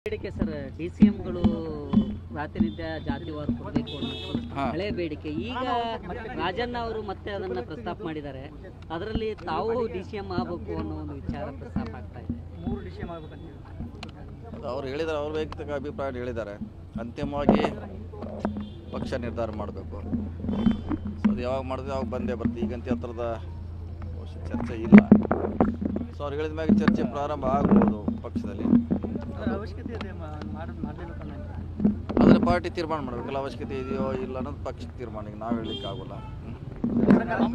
ಬೇಡಿಕೆ sir D C ಎಂಗಳು ಪ್ರಾತಿನಿಧ್ಯ ಜಾತಿವಾರ ಕೊಡಬೇಕು ಅನ್ನೋದು ಹಾ. ಹಳೆ ಬೇಡಿಕೆ ಈಗ ರಾಜಣ್ಣ ಅವರು ಮತ್ತೆ ಅದನ್ನ ಪ್ರಸ್ತಾಪ ಮಾಡಿದ್ದಾರೆ ಅದರಲ್ಲಿ ತಾವು ಡಿ ಸಿ ಎಂ ಆಗಬೇಕು ಅನ್ನೋ ಒಂದು ವಿಚಾರ ಪ್ರಸ್ತಾಪ ಆಗ್ತಾ ಇದೆ ಮೂರು ಡಿಶ್ ಮಾಡ್ಬೇಕಂತ ಅದು ಅವ್ರು ಹೇಳಿದ್ದಾರೆ ಅವ್ರ ವೈಯಕ್ತಿಕ ಅಭಿಪ್ರಾಯ ಹೇಳಿದ್ದಾರೆ ಅಂತಿಮವಾಗಿ ಪಕ್ಷ ನಿರ್ಧಾರ ಮಾಡಬೇಕು ಸೊ ಅದು ಯಾವಾಗ ಮಾಡಿದ್ರೆ ಯಾವಾಗ ಬಂದೇ ಬರ್ತದೆ ಈಗಂತ ಹತ್ರದ ಬಹುಶಃ ಚರ್ಚೆ ಇಲ್ಲ ಸೊ ಅವ್ರು ಹೇಳಿದ ಮ್ಯಾಗೆ ಚರ್ಚೆ ಪ್ರಾರಂಭ ಆಗ್ಬೋದು ಪಕ್ಷದಲ್ಲಿ ಅದರ ಅವಶ್ಯಕತೆ ಇದೆ ಮಾಡಿ ಮಾಡಲೇಬೇಕಲ್ಲ ಆದರೆ ಪಾರ್ಟಿ ತೀರ್ಮಾನ ಮಾಡಬೇಕಲ್ಲ ಅವಶ್ಯಕತೆ ಇದೆಯೋ ಇಲ್ಲ ಅನ್ನೋದು ಪಕ್ಷದ ತೀರ್ಮಾನ ಈಗ ನಾವು ಹೇಳಲಿಕ್ಕೆ ಆಗೋಲ್ಲ ಹಾಂ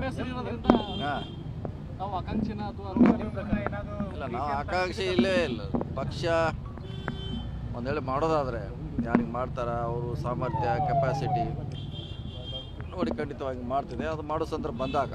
ನಾವು ಆಕಾಂಕ್ಷಿನ ಅಥವಾ ನಿಮ್ಮ ಪ್ರಕಾರ ಏನಾದರೂ ಇಲ್ಲ ನಾವು ಆಕಾಂಕ್ಷೆ ಇಲ್ಲೇ ಇಲ್ಲ ಪಕ್ಷ ಒಂದು ವೇಳೆ ಮಾಡೋದಾದರೆ ಯಾರಿಗೆ ಮಾಡ್ತಾರ ಅವರು ಸಾಮರ್ಥ್ಯ ಕೆಪಾಸಿಟಿ ನೋಡಿ ಖಂಡಿತವಾಗಿ ಮಾಡ್ತಿದೆ ಅದು ಮಾಡೋ ಸಂದರ್ಭ ಬಂದಾಗ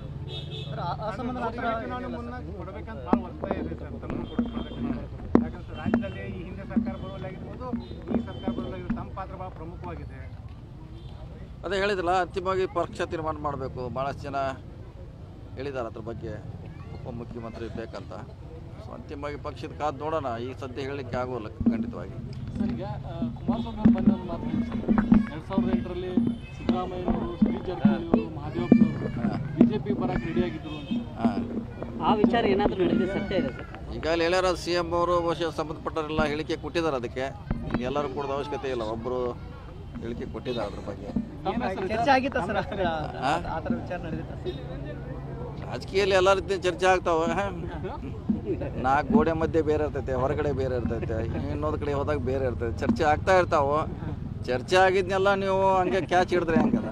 ಕೊಡಬೇಕಂತ ಭಾಳ ಒತ್ತಾಯ ಇದೆ ಸರ್ ತಮ್ಮ ಕೊಡಬೇಕು ಯಾಕಂದ್ರೆ ರಾಜ್ಯದಲ್ಲಿ ಈ ಹಿಂದೆ ಸರ್ಕಾರ ಬರುವಲ್ಲಾಗಿರ್ಬೋದು ಈ ಸರ್ಕಾರ ಬರುವಲ್ಲಾಗಿರ್ಬೋದು ತಮ್ಮ ಪಾತ್ರ ಭಾಳ ಪ್ರಮುಖವಾಗಿದೆ ಅದೇ ಹೇಳಿದ್ರಲ್ಲ ಅಂತಿಮವಾಗಿ ಪಕ್ಷ ತೀರ್ಮಾನ ಮಾಡಬೇಕು ಭಾಳಷ್ಟು ಜನ ಹೇಳಿದ್ದಾರೆ ಅದ್ರ ಬಗ್ಗೆ ಉಪಮುಖ್ಯಮಂತ್ರಿ ಬೇಕಂತ ಸೊ ಅಂತಿಮವಾಗಿ ಪಕ್ಷದ ಕಾದು ನೋಡೋಣ ಈ ಸದ್ಯ ಹೇಳಲಿಕ್ಕೆ ಆಗೋಲ್ಲ ಖಂಡಿತವಾಗಿ ಸರ್ ಈಗ ಆ, ಕುಮಾರಸ್ವಾಮಿ ಅವರು ಬಂದ ಒಂದು ಮಾತು ಎರಡು ಸಾವಿರದ ಎಂಟರಲ್ಲಿ ಸಿದ್ದರಾಮಯ್ಯನವರು ಸತೀಶ್ ಜಾರಕಿಹೊಳಿ ಅವರು ಮಹಾದೇವಪ್ಪನವರು ಬಿಜೆಪಿ ಬರಕ್ಕೆ ರೆಡಿ ಆಗಿದ್ರು ಅಂತ ಹಾಂ ಆ ವಿಚಾರ ಏನಾದರೂ ನಡೆದಿದೆ ಸತ್ಯ ಇದೆ ಸರ್ ಈಗಾಗಲೇ ಹೇಳ್ಯಾರ ಸಿ ಎಮ್ ಅವರು ಬಹುಶಃ ಸಂಬಂಧಪಟ್ಟವರೆಲ್ಲ ಹೇಳಿಕೆ ಕೊಟ್ಟಿದ್ದಾರೆ ಅದಕ್ಕೆ ಇನ್ನು ಎಲ್ಲರೂ ಕೊಡೋದು ಅವಶ್ಯಕತೆ ಇಲ್ಲ ಒಬ್ಬರು ಹೇಳಿಕೆ ಕೊಟ್ಟಿದ್ದಾರೆ ಅದ್ರ ಬಗ್ಗೆ ತಮ್ಮ ಹೆಸರು ಚರ್ಚೆ ಆಗಿತ್ತ ಸರ್ ಆ? ಆ ಥರ ವಿಚಾರ ನಡೆದಿತ್ತ ರಾಜಕೀಯದಲ್ಲಿ ಎಲ್ಲ ರೀತಿ ಚರ್ಚೆ ಆಗ್ತಾವೆ ನಾಲ್ಕು ಗೋಡೆ ಮಧ್ಯೆ ಬೇರೆ ಇರ್ತೈತೆ ಹೊರಗಡೆ ಬೇರೆ ಇರ್ತೈತೆ ಇನ್ನೊಂದು ಕಡೆ ಹೋದಾಗ ಬೇರೆ ಇರ್ತೈತೆ ಚರ್ಚೆ ಆಗ್ತಾ ಇರ್ತಾವೆ ಚರ್ಚೆ ಆಗಿದ್ನೆಲ್ಲ ನೀವು ಹಂಗೆ ಕ್ಯಾಚ್ ಹಿಡಿದ್ರೆ ಹೆಂಗದ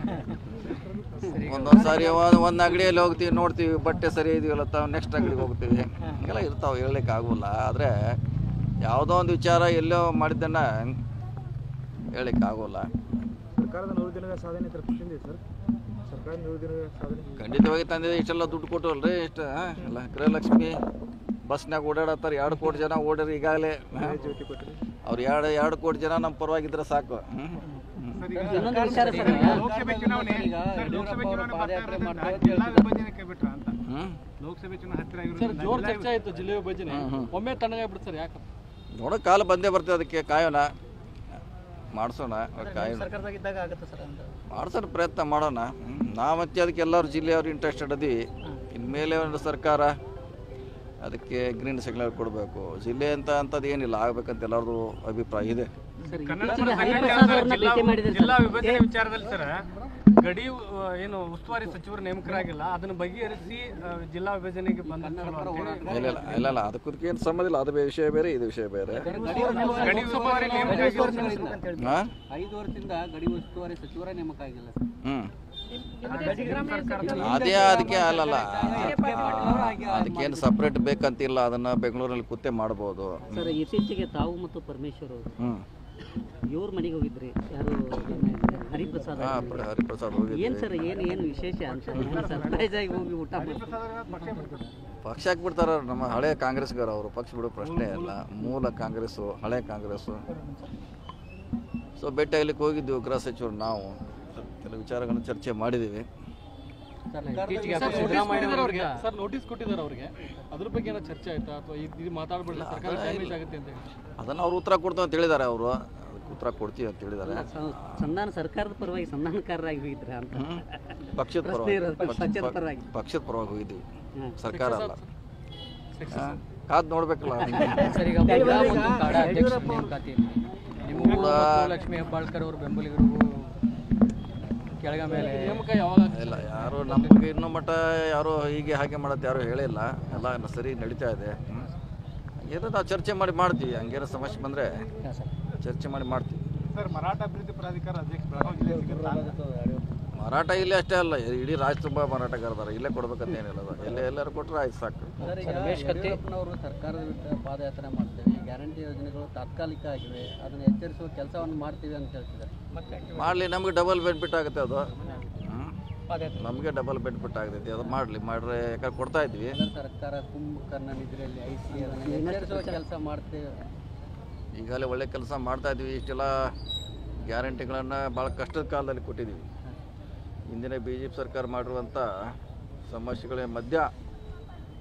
ಒಂದೊಂದು ಸಾರಿ ಒಂದು ಒಂದು ಅಂಗಡಿಯಲ್ಲಿ ಹೋಗ್ತೀವಿ ನೋಡ್ತೀವಿ ಬಟ್ಟೆ ಸರಿ ಇದೆಯಲ್ಲ ತಾವು ನೆಕ್ಸ್ಟ್ ಅಂಗಡಿಗೆ ಹೋಗ್ತೀವಿ ಹಿಂಗೆಲ್ಲ ಇರ್ತಾವೆ ಹೇಳಲಿಕ್ಕೆ ಆಗೋಲ್ಲ ಆದರೆ ಯಾವುದೋ ಒಂದು ವಿಚಾರ ಎಲ್ಲೋ ಮಾಡಿದ್ದನ್ನ ಹೇಳಲಿಕ್ಕೆ ಆಗೋಲ್ಲ ಸರ್ಕಾರದ ನೂರು ದಿನದ ಸಾಧನೆ ತಲುಪಿಸಿದೆ ಸರ್ ಸರ್ಕಾರದ ನೂರು ದಿನದ ಸಾಧನೆ ಖಂಡಿತವಾಗಿ ತಂದಿದೆ ಇಷ್ಟೆಲ್ಲ ದುಡ್ಡು ಕೊಟ್ಟವಲ್ರಿ ಇಷ್ಟು ಆ, ಎಲ್ಲ ಗೃಹಲಕ್ಷ್ಮಿ ಬಸ್ನಾಗ ಓಡಾಡತ್ತಾರೆ ಎರಡು ಕೋಟಿ ಜನ ಓಡ್ಯಾರ ಈಗಾಗಲೇ ಜ್ಯೋತಿ ಕೊಟ್ಟರೆ ಅವ್ರು ಎರಡು ಎರಡು ಕೋಟಿ ಜನ ನಮ್ಮ ಪರವಾಗಿದ್ರೆ ಸಾಕು ಹ್ಮ್. ಹ್ಮ್. ಇನ್ನೊಂದು ವಿಚಾರ ಸರ್ ಈಗ ಲೋಕಸಭೆ ಚುನಾವಣೆ ಸರ್, ಲೋಕಸಭೆ ಚುನಾವಣೆ ಬರ್ತಾ ಇರೋದ್ರಿಂದ ಜಿಲ್ಲಾ ವಿಭಜನೆಗೆ ಬಿಟ್ರ ಅಂತ ಹ್ಮ್. ಲೋಕಸಭೆ ಚುನಾವಣೆ ಹತ್ತಿರ ಸರ್ ಆಗಿರೋದ್ರಿಂದ ಜೋರ್ ಚರ್ಚೆ ಆಯ್ತು ಜಿಲ್ಲೆ ವಿಭಜನೆ ಹ್ಮ್, ಹ್ಮ್. ಒಮ್ಮೆ ತಣ್ಣಗಾಗ್ಬಿಡ್ತು ಸರ್ ಯಾಕೆ ನೋಡೋ ಕಾಲ ಬಂದೇ ಬರ್ತದೆ ಅದಕ್ಕೆ ಕಾಯೋಣ ಮಾಡಿಸೋಣ ಕಾಯೋಣ ಸರ್ಕಾರದಾಗ ಇದ್ದಾಗ ಆಗುತ್ತೆ ಸರ್ ಅಂತ ಮಾಡ್ಸೋಣ ಪ್ರಯತ್ನ ಮಾಡೋಣ ಹ್ಮ್. ನಾವು ಮತ್ತೆ ಅದಕ್ಕೆ ಎಲ್ಲರೂ ಜಿಲ್ಲೆಯವರು ಇಂಟ್ರೆಸ್ಟೆಡ್ ಅದೀವಿ ಇನ್ಮೇಲೆ ಒಂದು ಸರ್ಕಾರ ಅದಕ್ಕೆ ಗ್ರೀನ್ ಸಿಗ್ನಲ್ ಕೊಡಬೇಕು ಜಿಲ್ಲೆ ಅಂತ ಅಂಥದ್ದು ಏನಿಲ್ಲ ಆಗ್ಬೇಕಂತ ಎಲ್ಲರದು ಅಭಿಪ್ರಾಯ ಇದೆ ಸರ್ ಇತ್ತೀಚೆಗೆ ಹರಿಪ್ರಸಾದ್ ಅವ್ರನ್ನ ಭೇಟಿ ಮಾಡಿದ್ರೆ ಜಿಲ್ಲಾ ವಿಭಜನೆ ವಿಚಾರದಲ್ಲಿ ಸರ್ ಗಡಿ ಆ, ಏನು ಉಸ್ತುವಾರಿ ಸಚಿವರು ನೇಮಕರಾಗಿಲ್ಲ ಅದನ್ನು ಬಗೆಹರಿಸಿ ಆ, ಜಿಲ್ಲಾ ವಿಭಜನೆಗೆ ಬಂದ ಚಲೋ ಅಂತೇಳಿ. ಇಲ್ಲ ಇಲ್ಲ ಇಲ್ಲ ಇಲ್ಲ ಅದಕ್ಕೆ ಏನು ಸಂಬಂಧ ಇಲ್ಲ ಅದು ವಿಷಯ ಬೇರೆ ಇದು ವಿಷಯ ಬೇರೆ ಗಡಿ ಉಸ್ತುವಾರಿ ನೇಮಕ ಆಗಿಲ್ಲ ಹಾಂ ಐದು ವರ್ಷದಿಂದ ಗಡಿ ಉಸ್ತುವಾರಿ ಸಚಿವರ ನೇಮಕ ಆಗಿಲ್ಲ ಸರ್ ಹ್ಞೂ ಅದೇ ಅದಕ್ಕೆ ಅಲ್ಲಲ್ಲ ಅದಕ್ಕೇನು ಸಪ್ರೇಟ್ ಬೇಕಂತಿಲ್ಲ ಅದನ್ನು ಬೆಂಗಳೂರಲ್ಲಿ ಕೂತೆ ಮಾಡ್ಬೋದು ಸರ್ ಇತ್ತೀಚೆಗೆ ತಾವು ಮತ್ತು ಪರಮೇಶ್ವರ್ ಅವರು ಹ್ಞೂ ಇವ್ರ ಮನೆಗೆ ಹೋಗಿದ್ರಿ ಯಾರು ಹರಿಪ್ರಸಾದ್ ಅವ್ರ ಹಾಂ ಮನೆಗೆ. ಹರಿಪ್ರಸಾದ್ ಹೋಗಿದ್ವಿ ಏನ್ ಸರ್ ಏನು ಏನು ವಿಶೇಷ ಅಂತ ಸರ್ಪ್ರೈಸ್ ಆಗಿ ಹೋಗಿ ಊಟ ಮಾಡಿ ಪಕ್ಷ ಹಾಕ್ಬಿಡ್ತಾರ ನಮ್ಮ ಹಳೆ ಕಾಂಗ್ರೆಸ್ಗಾರ ಅವರು ಪಕ್ಷ ಬಿಡೋ ಪ್ರಶ್ನೆ ಇಲ್ಲ ಮೂಲ ಕಾಂಗ್ರೆಸ್ಸು ಹಳೆ ಕಾಂಗ್ರೆಸ್ಸು ಸೊ ಭೇಟಿ ಆಗ್ಲಿಕ್ಕೆ ಹೋಗಿದ್ವಿ ಗೃಹ ಸಚಿವರು ನಾವು ಕೆಲವು ವಿಚಾರಗಳನ್ನು ಚರ್ಚೆ ಮಾಡಿದ್ದೀವಿ ಸರ್ ಸರ್ ನೋಟಿಸ್ ಕೊಟ್ಟಿದ್ದಾರೆ ಅವ್ರಿಗೆ ಸರ್ ನೋಟಿಸ್ ಕೊಟ್ಟಿದ್ದಾರೆ ಅವ್ರಿಗೆ ಅದ್ರ ಬಗ್ಗೆ ಏನೋ ಚರ್ಚೆ ಆಯ್ತಾ ಅಥವಾ ಇದು ಮಾತಾಡ್ಬಿಡ್ಲಿ ಸರ್ಕಾರ ಡ್ಯಾಮೇಜ್ ಆಗುತ್ತೆ ಅಂತ ಹೇಳಿ ಅದನ್ನು ಅವ್ರು ಉತ್ತರ ಕೊಡ್ತೀವಿ ಅಂತ ಹೇಳಿದ್ದಾರೆ ಅವರು ಅದಕ್ಕೆ ಉತ್ತರ ಕೊಡ್ತೀವಿ ಅಂತ ಹೇಳಿದ್ದಾರೆ ಸ- ಸಂಧಾನ ಸರ್ಕಾರದ ಪರವಾಗಿ ಸಂಧಾನಕಾರರಾಗಿ ಹೋಗಿದ್ರ ಅಂತ ಹ್ಮ್. ಪಕ್ಷದ ಪ್ರಶ್ನೆ ಪರವಾಗಿ ಇರೋದು ಪಕ್ಷ- ಪಕ್ಷದ ಪರವಾಗಿ. ಪಕ್ಷದ ಪರವಾಗಿ ಹೋಗಿದ್ವಿ ಹ್ಮ್. ಸರ್ಕಾರ ಅಲ್ಲ ಹಾ? ಕಾದ್ ನೋಡ್ಬೇಕಲ್ಲ ಸರ್ ಈಗ ಮುದ್ರಾ ಮತ್ತು ಕಾಡ ಅಧ್ಯಕ್ಷ ನೇಮಕಾತಿಯಲ್ಲಿ ನಿಮಗೂ ಮುದ್ರಾ- ಮತ್ತು ಲಕ್ಷ್ಮೀ ಹೆಬ್ಬಾಳ್ಕರ್ ಅವ್ರ ಬೆಂಬಲಿಗರಿಗೂ ಕೆಳಗ ಮೇಲೆ ನೇಮಕ ಯಾವಾಗ ಇಲ್ಲ ಯಾರು ನಮಗೆ ಇನ್ನೂ ಮಟ್ಟ ಯಾರು ಹೀಗೆ ಹಾಗೆ ಮಾಡತ್ತೆ ಯಾರು ಹೇಳಿಲ್ಲ ಎಲ್ಲ ಸರಿ ನಡೀತಾ ಇದೆ ಹ್ಮ್. ಏನೋ ನಾವು ಚರ್ಚೆ ಮಾಡಿ ಮಾಡ್ತೀವಿ ಹಂಗೇನೋ ಸಮಸ್ಯೆ ಬಂದರೆ ಚರ್ಚೆ ಮಾಡಿ ಮಾಡ್ತೀವಿ ಸರ್ ಮರಾಠ ಅಭಿವೃದ್ಧಿ ಪ್ರಾಧಿಕಾರ ಅಧ್ಯಕ್ಷ ಬೆಳಗಾವಿ ಜಿಲ್ಲೆ ಸಿಗುತ್ತಾ ಮಾರಾಟ ಇಲ್ಲೇ ಅಷ್ಟೇ ಅಲ್ಲ ಇಡೀ ರಾಜ್ಯ ತುಂಬ ಮಾರಾಟಗಾರದಾರ ಇಲ್ಲೇ ಕೊಡ್ಬೇಕಂತ ಏನಿಲ್ಲ ಅದು ಎಲ್ಲೇ ಎಲ್ಲರೂ ಕೊಟ್ಟರೆ ಆಯ್ತು ಸಾಕು ರಮೇಶ್ ಕತ್ತಿ ಯಡಿಯೂರಪ್ಪನವರು ಸರ್ಕಾರದ ವಿರುದ್ಧ ಪಾದಯಾತ್ರೆ ಮಾಡ್ತೇವೆ ಗ್ಯಾರಂಟಿ ಯೋಜನೆಗಳು ತಾತ್ಕಾಲಿಕ ಆಗಿವೆ ಅದನ್ನು ಎಚ್ಚರಿಸುವ ಕೆಲಸವನ್ನು ಮಾಡ್ತೀವಿ ಅಂತ ಹೇಳ್ತಿದ್ದಾರೆ ಮಾಡಲಿ ನಮಗೆ ಡಬಲ್ ಬೆನಿಫಿಟ್ ಆಗುತ್ತೆ ಅದು ಹ್ಮ್. ನಮಗೆ ಡಬಲ್ ಬೆನಿಫಿಟ್ ಆಗ್ತೈತಿ ಅದು ಮಾಡಲಿ ಮಾಡ್ರೆ ಯಾಕಂದ್ರೆ ಕೊಡ್ತಾ ಇದ್ವಿ ಕೇಂದ್ರ ಸರ್ಕಾರ ಕುಂಭಕರ್ಣ ನಿಧಿಯಲ್ಲಿ ಐಸಿ ಅದನ್ನು ಎಚ್ಚರಿಸುವ ಕೆಲಸ ಮಾಡ್ತೇವೆ ಈಗಾಗಲೇ ಒಳ್ಳೆ ಕೆಲಸ ಮಾಡ್ತಾ ಇದ್ವಿ ಇಷ್ಟೆಲ್ಲ ಗ್ಯಾರಂಟಿಗಳನ್ನು ಭಾಳ ಕಷ್ಟದ ಕಾಲದಲ್ಲಿ ಕೊಟ್ಟಿದ್ದೀವಿ ಹಿಂದಿನ ಬಿ ಜೆ ಪಿ ಸರ್ಕಾರ ಮಾಡಿರುವಂಥ ಸಮಸ್ಯೆಗಳ ಮಧ್ಯ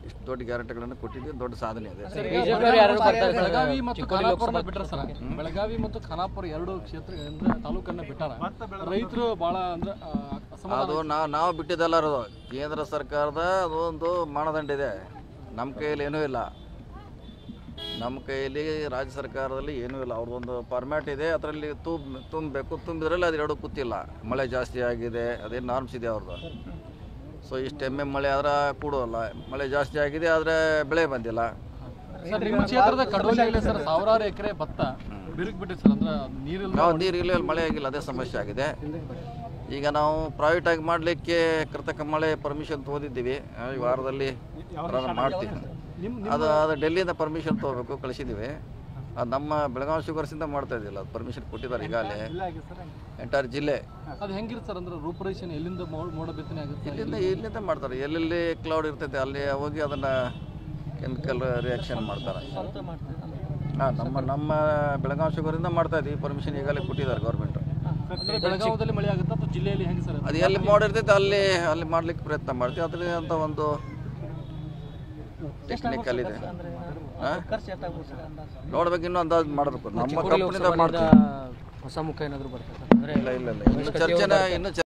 ಇಷ್ಟು ದೊಡ್ಡ ಗ್ಯಾರಂಟಿಗಳನ್ನು ಕೊಟ್ಟಿದ್ದೀವಿ ದೊಡ್ಡ ಸಾಧನೆ ಇದೆ ಬೆಳಗಾವಿ ಮತ್ತು ಖಾನಾಪುರನ ಬಿಟ್ಟಾರ ಸರ್ ಬೆಳಗಾವಿ ಮತ್ತು ಖಾನಾಪುರ ಎರಡು ಕ್ಷೇತ್ರ ಅಂದ್ರೆ ತಾಲೂಕನ್ನ ಬಿಟ್ಟಾರ ರೈತರು ಬಹಳ ಅಂದ್ರೆ ಆ, ಅಸಮಾಧಾನ ಅದು ನಾವು ನಾವು ಬಿಟ್ಟಿದ್ದಲ್ಲ ಅದು ಕೇಂದ್ರ ಸರ್ಕಾರದ ಅದೊಂದು ಮಾನದಂಡ ಇದೆ ನಮ್ಮ ಕೈಯಲ್ಲಿ ಏನೂ ಇಲ್ಲ ನಮ್ಮ ಕೈಯಲ್ಲಿ ರಾಜ್ಯ ಸರ್ಕಾರದಲ್ಲಿ ಏನೂ ಇಲ್ಲ ಅವ್ರದ್ದೊಂದು ಫಾರ್ಮ್ಯಾಟ್ ಇದೆ ಅದರಲ್ಲಿ ತುಂಬ ತುಂಬಬೇಕು ತುಂಬಿದ್ರಲ್ಲಿ ಅದು ಎರಡು ಕೂತಿಲ್ಲ ಮಳೆ ಜಾಸ್ತಿ ಆಗಿದೆ ಅದೇನು ನಾರ್ಮ್ಸ್ ಇದೆ ಅವ್ರದ್ದು ಸೊ ಇಷ್ಟು ಎಮ್ಮೆ ಮಳೆ ಆದ್ರೆ ಕೂಡೋಲ್ಲ ಮಳೆ ಜಾಸ್ತಿ ಆಗಿದೆ ಆದರೆ ಬೆಳೆ ಬಂದಿಲ್ಲ ಸರ್ ನಿಮ್ಮ ಕ್ಷೇತ್ರದ ಕಡೋಲಿಯಲ್ಲಿ ಸರ್ ಸಾವಿರಾರು ಎಕರೆ ಭತ್ತ ಬಿರುಕು ಬಿಟ್ಟಿದೆ ಸರ್ ಅಂದ್ರೆ ನೀರಿಲ್ಲ ನಾವು ನೀರು ಇಲ್ಲ ಮಳೆ ಆಗಿಲ್ಲ ಅದೇ ಸಮಸ್ಯೆ ಆಗಿದೆ ಈಗ ನಾವು ಪ್ರೈವೇಟಾಗಿ ಮಾಡಲಿಕ್ಕೆ ಕೃತಕ ಮಳೆ ಪರ್ಮಿಷನ್ ತೊಗೊಂಡಿದ್ದೀವಿ ಆ, ಈ ವಾರದಲ್ಲಿ ಪ್ರಾರಂಭ ಮಾಡ್ತೀವಿ ಅದು ಅದು ಡೆಲ್ಲಿಯಿಂದ ಪರ್ಮಿಷನ್ ತೊಗೋಬೇಕು ಕಳಿಸಿದ್ದೀವಿ ಅದು ನಮ್ಮ ಬೆಳಗಾವಿ ಶುಗರ್ಸಿಂದ ಮಾಡ್ತಾ ಇದ್ದಿಲ್ಲ ಅದು ಪರ್ಮಿಷನ್ ಕೊಟ್ಟಿದ್ದಾರೆ ಈಗಾಗಲೇ ಎಂಟೈರ್ ಜಿಲ್ಲೆ ಅದು ಹೆಂಗಿರುತ್ತೆ ಸರ್ ಅಂದ್ರೆ ರೂಪರೇಷನ್ ಎಲ್ಲಿಂದ ಮೋ- ಮೋಡ ಬಿತ್ತನೆ ಆಗುತ್ತೆ ಇಲ್ಲಿಂದ ಇಲ್ಲಿಂದ ಮಾಡ್ತಾರೆ ಎಲ್ಲೆಲ್ಲಿ ಕ್ಲೌಡ್ ಇರ್ತೈತೆ ಅಲ್ಲಿ ಹೋಗಿ ಅದನ್ನು ಕೆಮಿಕಲ್ ರಿಯಾಕ್ಷನ್ ಮಾಡ್ತಾರೆ ಹಾಂ ನಮ್ಮ ನಮ್ಮ ಬೆಳಗಾವಿ ಶುಗರಿಂದ ಮಾಡ್ತಾ ಇದ್ದೀವಿ ಪರ್ಮಿಷನ್ ಈಗಾಗಲೇ ಕೊಟ್ಟಿದ್ದಾರೆ ಗೌರ್ಮೆಂಟ್ ಅಂದ್ರೆ ಬೆಳಗಾವದಲ್ಲಿ ಮಳೆ ಆಗುತ್ತೆ ಅಥವಾ ಜಿಲ್ಲೆಯಲ್ಲಿ ಹೆಂಗೆ ಸರ್ ಅದು ಎಲ್ಲಿ ಮೋಡ್ ಇರ್ತೈತೆ ಅಲ್ಲಿ ಅಲ್ಲಿ ಮಾಡ್ಲಿಕ್ಕೆ ಪ್ರಯತ್ನ ಮಾಡ್ತೀವಿ ಅದ್ರ ಅಂತ ಒಂದು ಟೆಕ್ನಿಕಲ್ ಇದೆ ಹಾಂ ನೋಡ್ಬೇಕು ಇನ್ನೂ ಅಂದಾಜು ಮಾಡಬೇಕು ನಮ್ಮ ಕಂಪ್ನಿಯಿಂದ ಮಾಡ್ತೀವಿ ಹೊಸ ಮುಖ ಏನಾದರೂ ಬರ್ತದೆ ಅಂದ್ರೆ ಇಲ್ಲ ಇಲ್ಲ ಇಲ್ಲ ಇನ್ನು ಚರ್ಚೆನ ಇನ್ನು